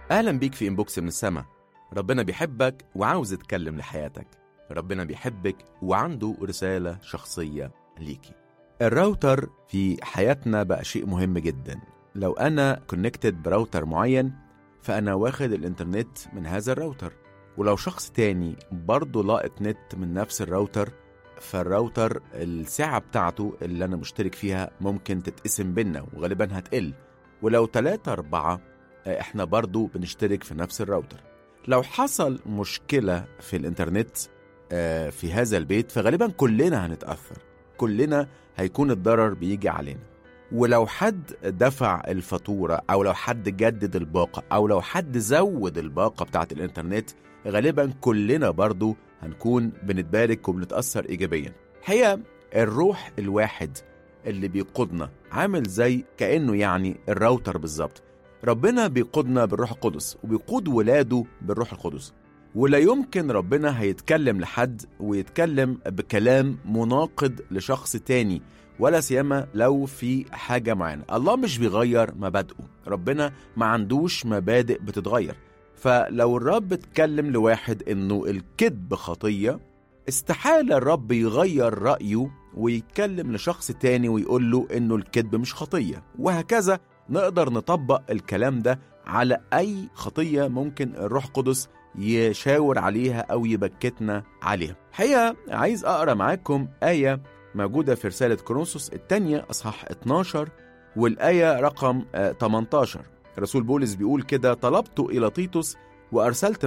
أهلا بيك في إنبوكس من السما ربنا بيحبك وعاوز يتكلم لحياتك ربنا بيحبك وعنده رسالة شخصية ليكي الراوتر في حياتنا بقى شيء مهم جدا لو أنا كونكتد براوتر معين فأنا واخد الإنترنت من هذا الراوتر ولو شخص تاني برضه لاقط نت من نفس الراوتر فالراوتر الساعة بتاعته اللي أنا مشترك فيها ممكن تتقسم بينا وغالبا هتقل ولو تلاتة أربعة آه، إحنا برضو بنشترك في نفس الراوتر لو حصل مشكلة في الإنترنت آه، في هذا البيت فغالبا كلنا هنتأثر كلنا هيكون الضرر بيجي علينا ولو حد دفع الفاتورة أو لو حد جدد الباقة أو لو حد زود الباقة بتاعت الإنترنت غالبا كلنا برضو هنكون بنتبارك وبنتأثر إيجابيا هي الروح الواحد اللي بيقودنا عامل زي كأنه يعني الراوتر بالظبط ربنا بيقودنا بالروح القدس وبيقود ولاده بالروح القدس ولا يمكن ربنا هيتكلم لحد ويتكلم بكلام مناقض لشخص تاني ولا سيما لو في حاجة معينة الله مش بيغير مبادئه ربنا ما عندوش مبادئ بتتغير فلو الرب اتكلم لواحد انه الكذب خطية استحالة الرب يغير رأيه ويتكلم لشخص تاني ويقول له انه الكذب مش خطية وهكذا نقدر نطبق الكلام ده على اي خطية ممكن الروح القدس يشاور عليها او يبكتنا عليها حقيقة عايز اقرا معاكم آية موجودة في رسالة كورنثوس الثانية اصحاح 12 والآية رقم آه، 18 رسول بولس بيقول كده طلبت إلى تيتوس وأرسلت